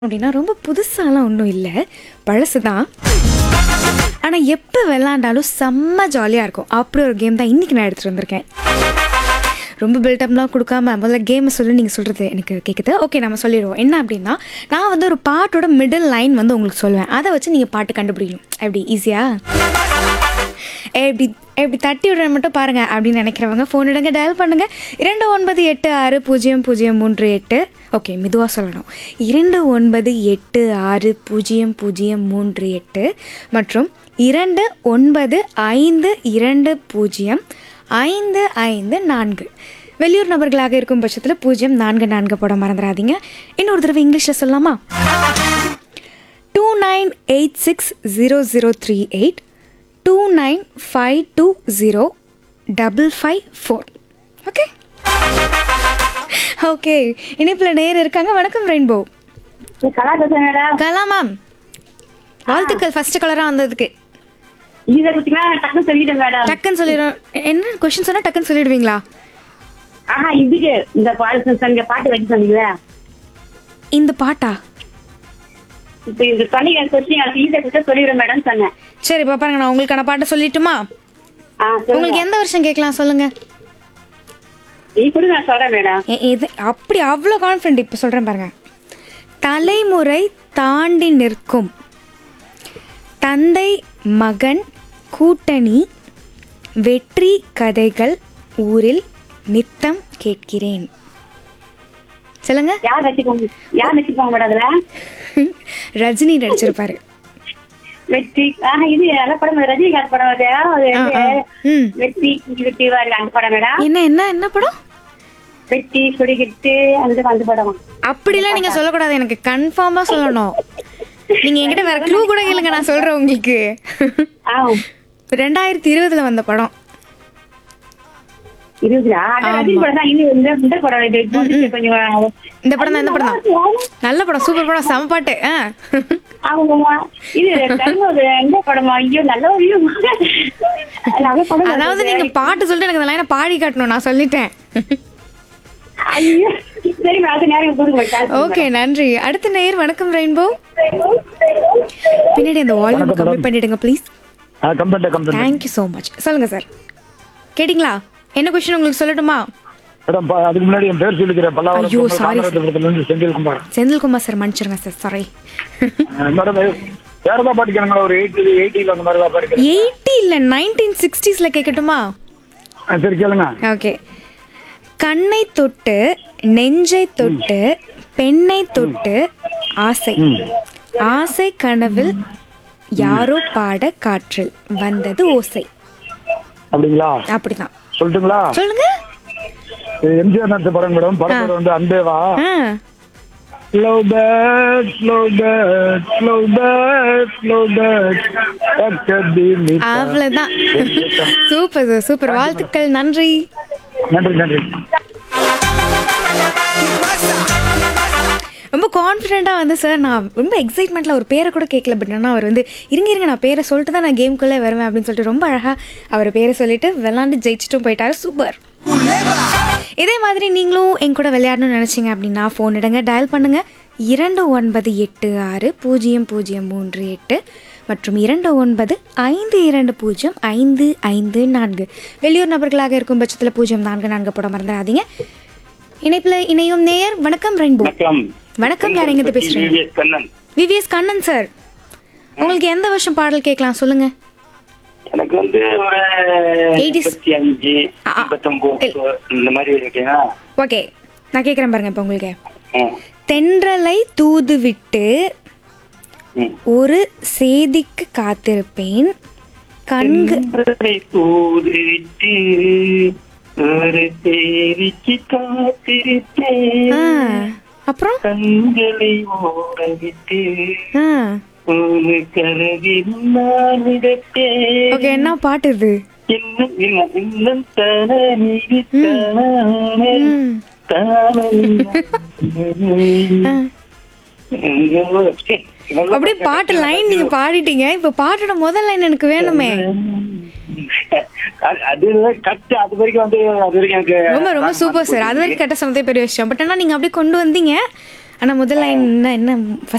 அப்படின்னா ரொம்ப புதுசாலாம் ஒன்றும் இல்லை பழசு தான் ஆனால் எப்போ விளாண்டாலும் செம்ம ஜாலியாக இருக்கும் அப்படி ஒரு கேம் தான் இன்றைக்கி நான் எடுத்துகிட்டு வந்திருக்கேன் ரொம்ப பில்டப்லாம் கொடுக்காம முதல்ல கேமை சொல்லி நீங்கள் சொல்கிறது எனக்கு கேட்குது ஓகே நம்ம சொல்லிடுவோம் என்ன அப்படின்னா நான் வந்து ஒரு பாட்டோட மிடில் லைன் வந்து உங்களுக்கு சொல்லுவேன் அதை வச்சு நீங்கள் பாட்டு கண்டுபிடிக்கணும் எப்படி ஈஸியாக எப்படி எப்படி தட்டி விடுற மட்டும் பாருங்கள் அப்படின்னு நினைக்கிறவங்க ஃபோன் எடுங்க டயல் பண்ணுங்கள் இரண்டு ஒன்பது எட்டு ஆறு பூஜ்ஜியம் பூஜ்ஜியம் மூன்று எட்டு ஓகே மெதுவாக சொல்லணும் இரண்டு ஒன்பது எட்டு ஆறு பூஜ்ஜியம் பூஜ்ஜியம் மூன்று எட்டு மற்றும் இரண்டு ஒன்பது ஐந்து இரண்டு பூஜ்ஜியம் ஐந்து ஐந்து நான்கு வெளியூர் நபர்களாக இருக்கும் பட்சத்தில் பூஜ்ஜியம் நான்கு நான்கு போட மறந்துடாதீங்க இன்னொரு தடவை இங்கிலீஷில் சொல்லலாமா two nine eight six zero zero three eight two nine five two zero double five four okay okay இணைப்பில் நேர் இருக்காங்க வணக்கம் ரெயின்போ கலா பேசுறேன் மேடம் கலா மேம் வாழ்த்துக்கள் ஃபர்ஸ்ட் கலராக வந்ததுக்கு இதை குத்தினா டக்குன்னு சொல்லிட்டேன் மேடம் டக்குன்னு சொல்லிடுறோம் என்ன கொஷின் சொன்னால் டக்குன்னு சொல்லிடுவீங்களா ஆஹா இதுக்கு இந்த பாட்டு சொன்னீங்க பாட்டு வைக்க சொன்னீங்களே இந்த பாட்டா இப்ப இந்த சொன்னீங்க கொஸ்டின் எனக்கு ஈஸியா கொடுத்தா சொல்லிடுறேன் மேடம் சொன்னேன் சரி இப்போ பாருங்க நான் உங்களுக்கான பாட்டை சொல்லட்டுமா ஆ சொல்லுங்க உங்களுக்கு எந்த வருஷம் கேட்கலாம் சொல்லுங்க நீ கொடுங்க நான் சொல்றேன் மேடம் எ- இது அப்படி அவ்வளோ கான்ஃபிடென்ட் இப்போ சொல்கிறேன் பாருங்க தலைமுறை தாண்டி நிற்கும் தந்தை மகன் கூட்டணி வெற்றி கதைகள் ஊரில் நித்தம் கேட்கிறேன் சொல்லுங்க யார் வச்சுக்கோங்க யார் வச்சுக்கோங்க மேடம் அதுல ரஜினி நடிச்சிருப்பாரு வெற்றி ஆஹா இது நல்ல படம் மேடம். ரஜினிகாந்த் படம் அது அது ஆ, வந்து ஆ. ம் வெற்றி வெற்றி வாரு அந்த படம் மேடம் என்ன என்ன என்ன படம் வெற்றி சுடிகிட்டு அந்த அந்த படம் அப்படிலாம் நீங்க சொல்லக்கூடாது எனக்கு கன்ஃபார்மா சொல்லணும் நீங்க என்கிட்ட வேற க்ளூ கூட கேளுங்க நான் சொல்றேன் உங்களுக்கு ஆ ரெண்டாயிரத்தி இருபதுல வந்த படம் இருபதுலா அதான் ரஜினி படம் தான் இது இந்த இந்த படம் இது இது கொஞ்சம் இந்த படம் தான் இந்த படம் தான் நல்ல படம் சூப்பர் படம் செம பாட்டு ஆ ஆமாம்மா இது தரும்போது எந்த படமா ஐயோ நல்ல ஐயோ நல்ல படம் அதாவது நீங்க பாட்டு சொல்லிட்டு எனக்கு இந்த லைனை பாடி காட்டணும் நான் சொல்லிட்டேன் ஐயோ சரி அது நேரம் கொடுங்க ஓகே நன்றி அடுத்த நேர் வணக்கம் ரெயின்போ பின்னாடி அந்த வால்யூம் கம்மி பண்ணிடுங்க ப்ளீஸ் ஆ complaint complaint thank you so much சொல்லுங்க சார் கேட்டிங்களா என்ன கொஸ்டின் உங்களுக்கு சொல்லட்டுமா மேடம் ப- அதுக்கு முன்னாடி என் பேர் சொல்லிக்கிறேன் பல்லாவரம் ஐயோ, sorry, sir. காமராஜபுரத்துலேருந்து செந்தில்குமார் செந்தில்குமார் சார் மன்னிச்சிருங்க சார் சாரி ஆ, மேடம் வேற ஏதாவது பாடிக்கிறாங்களா ஒரு எயிட்டி எயிட்டியில் அந்த மாதிரி தான் பாடிக்கிறேன் எயிட்டி இல்லை நைன்டீன் சிக்ஸ்டீஸில் கேட்கட்டுமா ஆ சரி கேளுங்க ஓகே கண்ணை தொட்டு நெஞ்சை தொட்டு பெண்ணை தொட்டு ஆசை ஆசை கனவில் யாரோ பாட காற்றில் வந்தது ஓசை அப்படிங்களா அப்படிதான் சொல்லட்டுங்களா சொல்லுங்க இது எம்ஜிஆர் நடிச்ச படம் மேடம் படம் பேர் வந்து அன்பேவா ஆ slow bad slow bad slow bad slow bad அவ்வளோதான் சூப்பர் சார் சூப்பர் வாழ்த்துக்கள் நன்றி நன்றி நன்றி ரொம்ப கான்ஃபிடென்ட்டாக வந்து சார் நான் ரொம்ப எக்ஸைட்மெண்ட்டில் ஒரு பேரை கூட கேட்கல பட் ஆனால் அவர் வந்து இருங்க இருங்க நான் பேரை சொல்லிட்டு தான் நான் கேம்குள்ளே வருவேன் அப்படின்னு சொல்லிட்டு ரொம்ப அழகாக அவர் பேரை சொல்லிட்டு விளாண்டு ஜெயிச்சிட்டும் போயிட்டாரு சூப்பர் இதே மாதிரி நீங்களும் என் கூட விளையாடணும்னு நினச்சிங்க அப்படின்னா ஃபோன் எடுங்க டயல் பண்ணுங்கள் இரண்டு ஒன்பது எட்டு ஆறு பூஜ்ஜியம் பூஜ்ஜியம் மூன்று எட்டு மற்றும் இரண்டு ஒன்பது ஐந்து இரண்டு பூஜ்ஜியம் ஐந்து ஐந்து நான்கு வெளியூர் நபர்களாக இருக்கும் பட்சத்தில் பூஜ்ஜியம் நான்கு நான்கு போட மறந்துடாதீங்க இணைப்பில் இணையும் நேயர் வணக்கம் ரெயின்போ வணக்கம் வணக்கம் யார் எங்கிட்ட பேசுறீங்க VVS Kannan VVS Kannan sir உங்களுக்கு எந்த வருஷம் பாடல் கேட்கலாம் சொல்லுங்க எனக்கு வந்து ஒரு 80s. முப்பத்தி அஞ்சு ஆ, ஆ. முப்பத்தொன்பது இந்த மாதிரி இருக்கீங்களா ஓகே நான் கேட்குறேன் பாருங்க இப்போ உங்களுக்கு ம், தென்றலை தூது விட்டு ம். ஒரு செய்திக்கு காத்திருப்பேன் கண்கு தென்றலை தூதிட்டு ஒரு தேவிக்கு காத்திருப்பேன் ஆ அப்புறம் கண்களை ஓடவிட்டு ஆ ஒரு கரவில் நான் விடத்தேன் ஓகே என்ன பாட்டு இது இன்னும் இன்னும் இன்னும் தானே தானே ம். ஆ. அப்படியே பாட்டு லைன் நீங்க பாடிட்டீங்க இப்போ பாட்டோட முதல் லைன் எனக்கு வேணுமே அது கட்டு அது வரைக்கும் வந்து அது வரைக்கும் எனக்கு ரொம்ப ரொம்ப சூப்பர் சார் அது வரைக்கும் கட்ட சொன்னதே பெரிய விஷயம் பட் ஆனால் நீங்கள் அப்படியே கொண்டு வந்தீங்க ஆனால் முதல் லைன் என்ன என்ன